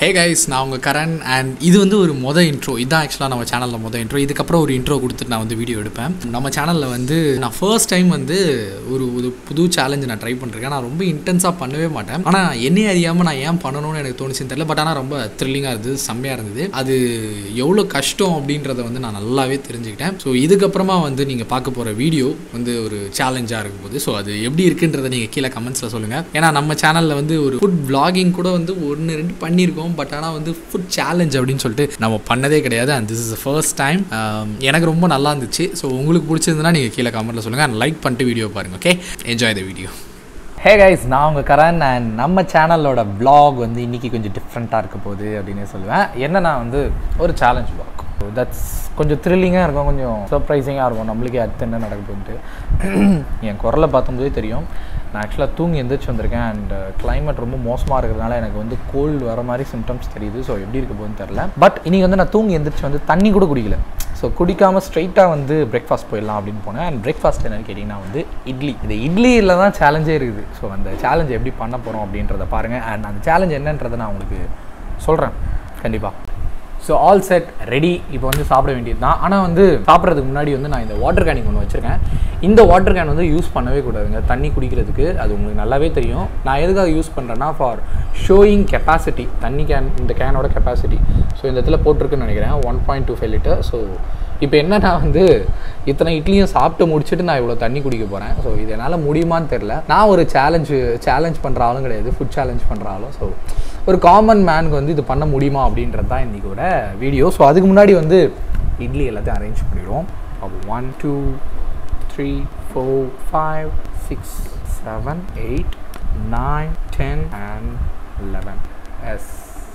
ஹே guys நான் உங்கள் Karan and இது வந்து ஒரு மொத இன்ட்ரோ இதான் ஆக்சுவலாக நம்ம சேனலில் மொத இன்ட்ரோ இதுக்கப்புறம் ஒரு இன்ட்ரோ கொடுத்துட்டு நான் வந்து வீடியோ எடுப்பேன் நம்ம சேனலில் வந்து நான் ஃபர்ஸ்ட் டைம் வந்து ஒரு ஒரு புது சேலஞ்சு நான் ட்ரை பண்ணிருக்கேன் நான் ரொம்ப இன்டென்ஸாக பண்ணவே மாட்டேன் ஆனால் என்னையே அறியாமல் நான் ஏன் பண்ணணும்னு எனக்கு தோணுச்சுன்னு தெரியல பட் ஆனால் ரொம்ப த்ரில்லிங்காக இருந்தது செம்மையாக இருந்தது அது எவ்வளோ கஷ்டம் அப்படின்றத வந்து நான் நல்லாவே தெரிஞ்சுக்கிட்டேன் ஸோ இதுக்கப்புறமா வந்து நீங்கள் பார்க்க போகிற வீடியோ வந்து ஒரு சேலஞ்சாக இருக்கும் போது ஸோ அது எப்படி இருக்குன்றதை நீங்கள் கீழே கமெண்ட்ஸில் சொல்லுங்கள் ஏன்னா நம்ம சேனலில் வந்து ஒரு ஃபுட் vlogging கூட வந்து ஒன்று ரெண்டு பண்ணியிருக்கோம் பட் ஆனால் வந்து ஃபுட் சேலஞ்ச் அப்படின்னு சொல்லிட்டு நம்ம பண்ணதே கிடையாது and this is first time எனக்கு ரொம்ப நல்லா இருந்துச்சு ஸோ உங்களுக்கு பிடிச்சிருந்துன்னா நீங்கள் கீழே கமெண்ட்டில் சொல்லுங்கள் அண்ட் லைக் பண்ணிட்டு வீடியோ பாருங்கள் okay enjoy the video hey guys நான் உங்கள் கரண் அண்ட் நம்ம சேனலோட vlog வந்து இன்றைக்கி கொஞ்சம் டிஃப்ரெண்ட்டாக இருக்க போகுது அப்படின்னு சொல்லுவேன் என்னன்னா வந்து ஒரு சேலஞ்ச் vlog தட்ஸ் கொஞ்சம் த்ரில்லிங்காக இருக்கும் கொஞ்சம் சர்ப்ரைசிங்காக இருக்கும் நம்மளுக்கே அடுத்து என்ன நடக்க போகுது என் குரலை பார்க்கும்போதே தெரியும் நான் ஆக்சுவலாக தூங்கி எந்திரிச்சு வந்திருக்கேன் அண்ட் climate ரொம்ப மோசமாக இருக்கிறதுனால எனக்கு வந்து கோல்டு வர மாதிரி சிம்டம்ஸ் தெரியுது ஸோ எப்படி இருக்க போகுதுன்னு தெரில பட் இன்றைக்கி வந்து நான் தூங்கி எந்திரிச்சு வந்து தண்ணி கூட குடிக்கல ஸோ குடிக்காமல் ஸ்ட்ரைட்டாக வந்து பிரேக்ஃபாஸ்ட் போயிடலாம் அப்படின்னு போனேன் அண்ட் பிரேக்ஃபாஸ்ட் என்னன்னு கேட்டிங்கன்னா வந்து இட்லி இந்த இட்லியில் தான் சேலஞ்சே இருக்குது ஸோ அந்த சேலஞ்ச் எப்படி பண்ண போகிறோம் அப்படின்றத பாருங்கள் அண்ட் அந்த சேலஞ்ச் என்னன்றதை நான் உங்களுக்கு சொல்கிறேன் கண்டிப்பாக ஸோ ஆல் செட் ரெடி இப்போ வந்து சாப்பிட வேண்டியது தான் ஆனால் வந்து சாப்பிட்றதுக்கு முன்னாடி வந்து நான் இந்த வாட்டர் கேனிங் ஒன்று வச்சுருக்கேன் இந்த வாட்டர் கேன் வந்து யூஸ் பண்ணவே கூடாதுங்க தண்ணி குடிக்கிறதுக்கு அது உங்களுக்கு நல்லாவே தெரியும் நான் எதுக்காக யூஸ் பண்ணுறேன்னா ஃபார் ஷோயிங் கெப்பாசிட்டி தண்ணி கேன் இந்த கேனோட கெப்பாசிட்டி ஸோ இந்த இடத்துல போட்டிருக்குன்னு நினைக்கிறேன் one point two five litre so இப்போ என்ன நான் வந்து இத்தனை இட்லியும் சாப்பிட்டு முடிச்சுட்டு நான் இவ்வளோ தண்ணி குடிக்க போகிறேன் ஸோ இது என்னால் முடியுமான்னு தெரில நான் ஒரு சேலஞ்சு சேலஞ்ச் பண்ணுற ஆளும் கிடையாது ஃபுட் சேலஞ்ச் பண்ணுற ஆளும் ஸோ ஒரு காமன் மேனுக்கு வந்து இது பண்ண முடியுமா அப்படின்றது தான் இன்றைக்கோட வீடியோ ஸோ அதுக்கு முன்னாடி வந்து இட்லி எல்லாத்தையும் அரேஞ்ச் பண்ணிடுவோம் one two three four five six seven eight nine ten and eleven yes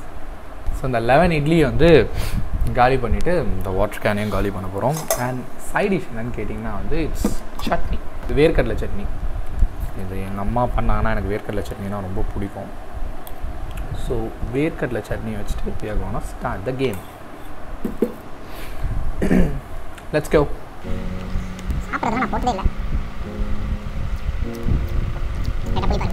so இந்த லெவன் இட்லி வந்து காலி பண்ணிவிட்டு இந்த வாட்டர் கேனையும் காலி பண்ண போகிறோம் அண்ட் சைட் டிஷ் என்னன்னு கேட்டிங்கன்னா வந்து இட்ஸ் சட்னி இது வேர்க்கடலை சட்னி இது எங்கள் அம்மா பண்ணாங்கன்னா எனக்கு வேர்க்கடலை சட்னினா ரொம்ப பிடிக்கும் ஸோ வேர்க்கடலை சட்னி வச்சுட்டு we are gonna start the game let's go சாப்பிட்றது நான் போட்டதே இல்லை லைட்டாக போய் பாரு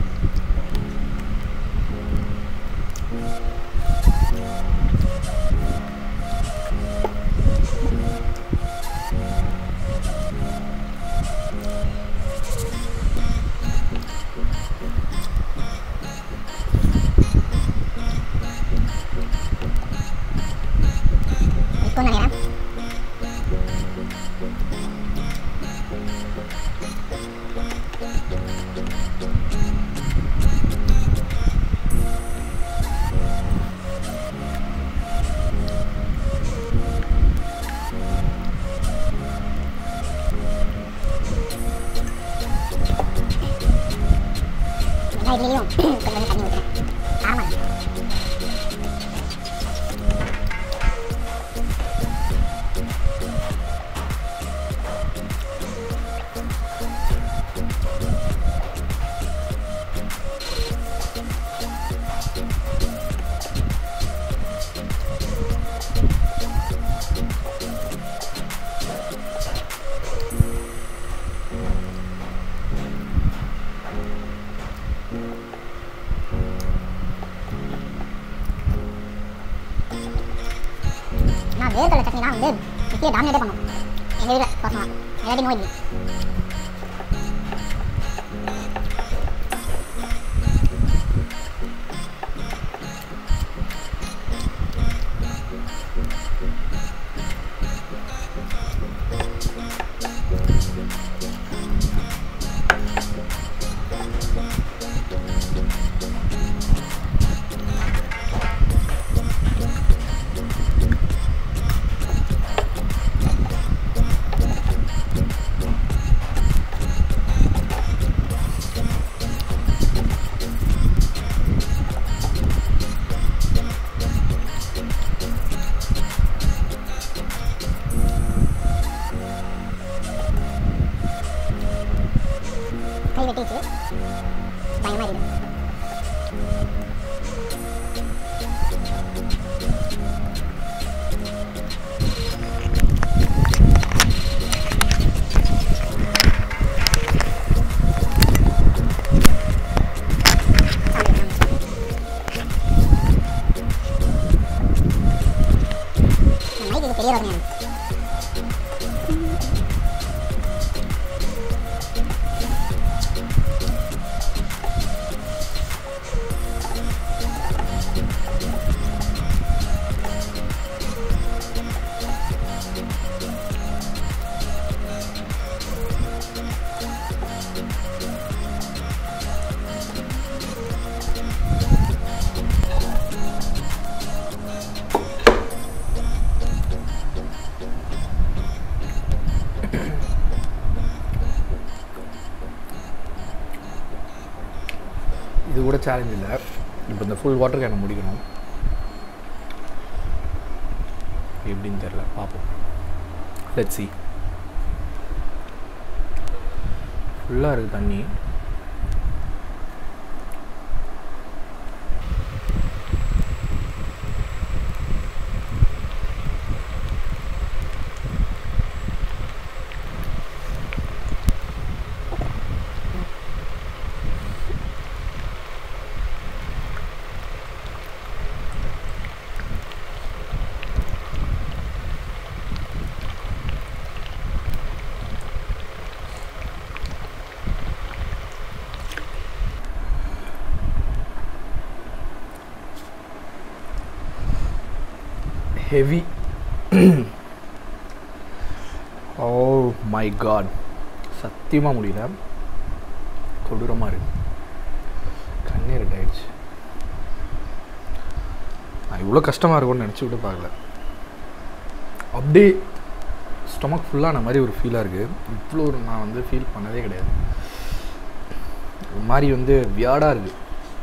இருக்கும்னு நினைக்கிறேன் எல்லா இட்லிலையும் கொஞ்சம் கொஞ்சம் தண்ணி ஊற்றுறேன் காரமாக இருக்கு நான் வேர்க்கடலை சட்னி தான் வந்து இட்லியை டாமினேட்டே பண்ணும் எங்கள் வீட்டில் பசங்க எல்லாத்தையும் நோய் இட்லி பெரிய ரோதனையா இது கூட சேலஞ்ச் இல்லை இப்போ இந்த ஃபுல் வாட்டர் கேனை முடிக்கணும் எப்படின்னு தெரில பார்ப்போம் லெட் சி ஃபுல்லாக இருக்குது தண்ணி ஹெவி ஓ மை காட் சத்தியமாக முடியல கொடூரமாக இருக்கு கண்ணே ரெட் ஆயிடுச்சு நான் இவ்வளோ கஷ்டமாக இருக்கும்னு நினச்சி விட்டு பார்க்கல அப்படியே ஸ்டொமக் ஃபுல்லான மாதிரி ஒரு ஃபீலாக இருக்குது இவ்வளோ ஒரு நான் வந்து ஃபீல் பண்ணதே கிடையாது ஒரு மாதிரி வந்து வியாடாக இருக்குது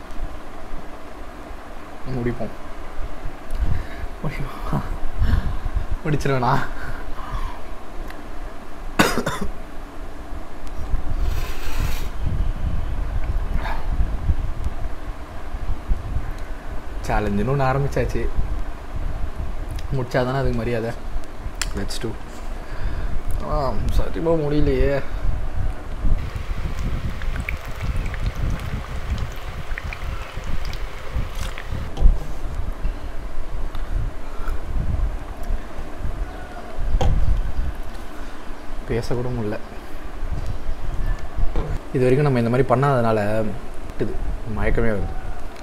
முடிப்போம் முடிச்சிருவேண்ணா சேலஞ்சுன்னு ஒன்று ஆரம்பிச்சாச்சு முடிச்சாதானே அதுக்கு மரியாதை லெட்ஸ் டூ ஆ சத்தியமாக முடியலையே பேசக்கூட முடியல இது வரைக்கும் நம்ம இந்த மாதிரி பண்ணாதனால விட்டுது மயக்கமே வருது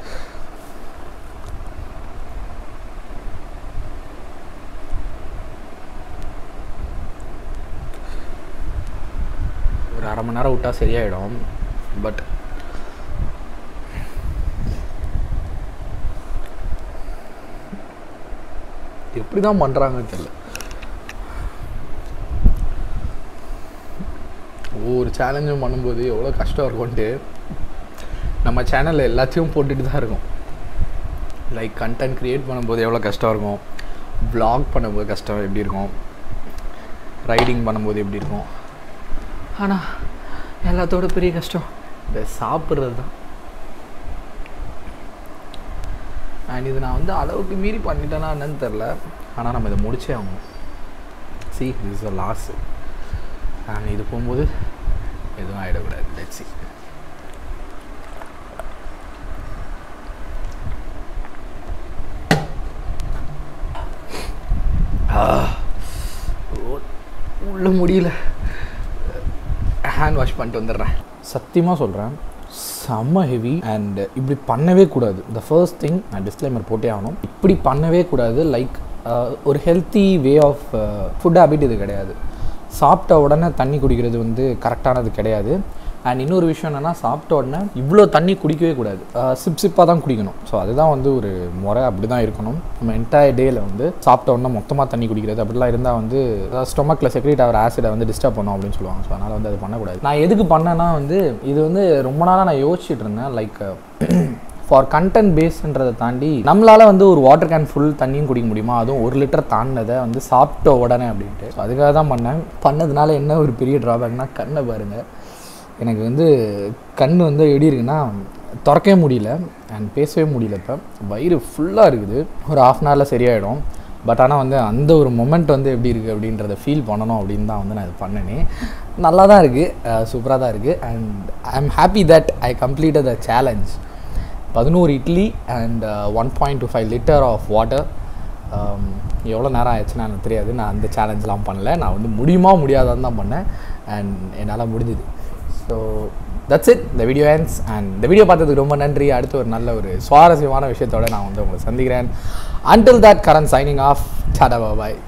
ஒரு அரை மணி நேரம் விட்டால் சரியாயிடும் பட் எப்படி தான் பண்ணுறாங்கன்னு தெரியல ஒவ்வொரு சேலஞ்சும் பண்ணும்போது எவ்வளோ கஷ்டம் இருக்கும்ன்ட்டு நம்ம சேனலில் எல்லாத்தையும் போட்டுட்டு தான் இருக்கும் லைக் கண்டென்ட் க்ரியேட் பண்ணும்போது எவ்வளோ கஷ்டம் இருக்கும் vlog பண்ணும்போது கஷ்டம் எப்படி இருக்கும் ரைடிங் பண்ணும்போது எப்படி இருக்கும் ஆனால் எல்லாத்தோட பெரிய கஷ்டம் இந்த சாப்பிட்றது தான் அண்ட் இது நான் வந்து அளவுக்கு மீறி பண்ணிட்டேனா என்னன்னு தெரில ஆனால் நம்ம இதை முடிச்சே ஆகணும் see this is loss and இது போகும்போது எதுவும் ஆகிடக்கூடாது லெட்ஸி உள்ள முடியல ஹேண்ட் வாஷ் பண்ணிட்டு வந்துடுறேன் சத்தியமாக சொல்கிறேன் செம்ம ஹெவி அண்ட் இப்படி பண்ணவே கூடாது த ஃபர்ஸ்ட் திங் நான் டிஸ்க்ளைமர் போட்டே ஆகணும் இப்படி பண்ணவே கூடாது லைக் ஒரு healthy way of food habit இது கிடையாது சாப்பிட்ட உடனே தண்ணி குடிக்கிறது வந்து கரெக்டானது கிடையாது அண்ட் இன்னொரு விஷயம் என்னென்னா சாப்பிட்ட உடனே இவ்வளோ தண்ணி குடிக்கவே கூடாது சிப் சிப்பாக தான் குடிக்கணும் ஸோ அதுதான் வந்து ஒரு முறை அப்படி தான் இருக்கணும் நம்ம என்டையர் டேயில் வந்து சாப்பிட்ட உடனே மொத்தமாக தண்ணி குடிக்கிறது அப்படிலாம் இருந்தால் வந்து ஸ்டொமக்கில் செக்ரேட் ஆகிற ஆசிடை வந்து டிஸ்டர்ப் பண்ணும் அப்படின்னு சொல்லுவாங்க ஸோ அதனால் வந்து அது பண்ணக்கூடாது நான் எதுக்கு பண்ணேன்னா வந்து இது வந்து ரொம்ப நாளாக நான் யோசிச்சுட்டு இருந்தேன் லைக் ஃபார் கண்டென்ட் பேஸ்ன்றதை தாண்டி நம்மளால் வந்து ஒரு வாட்டர் கேன் ஃபுல் தண்ணியும் குடிக்க முடியுமா அதுவும் ஒரு லிட்டர் தாண்டினதை வந்து சாப்பிட்ட உடனே அப்படின்ட்டு So அதுக்காக தான் பண்ணேன் பண்ணதுனால என்ன ஒரு பெரிய ட்ராபேக்னா கண்ணை பாருங்கள் எனக்கு வந்து கண் வந்து எப்படி இருக்குன்னா திறக்கவே முடியல அண்ட் பேசவே முடியல இப்போ வயிறு ஃபுல்லாக இருக்குது ஒரு ஆஃப் அன் ஹவரில் சரியாயிடும் பட் ஆனால் வந்து அந்த ஒரு மொமெண்ட் வந்து எப்படி இருக்குது அப்படின்றத ஃபீல் பண்ணணும் அப்படின்னு தான் வந்து நான் இது பண்ணினேன் நல்லா தான் இருக்குது சூப்பராக தான் இருக்குது and I'm happy that I completed the challenge பதினோரு idli and one point two five litre of water எவ்வளோ நேரம் ஆயிடுச்சுன்னு எனக்கு தெரியாது நான் அந்த சேலஞ்செலாம் பண்ணல நான் வந்து முடியுமா முடியாதான்னு தான் பண்ணேன் அண்ட் என்னால் முடிஞ்சுது ஸோ தட்ஸ் இட் இந்த வீடியோ ends அண்ட் இந்த வீடியோ பார்த்ததுக்கு ரொம்ப நன்றி அடுத்து ஒரு நல்ல ஒரு சுவாரஸ்யமான விஷயத்தோட நான் வந்து உங்களை சந்திக்கிறேன் until that Karan signing off tata bye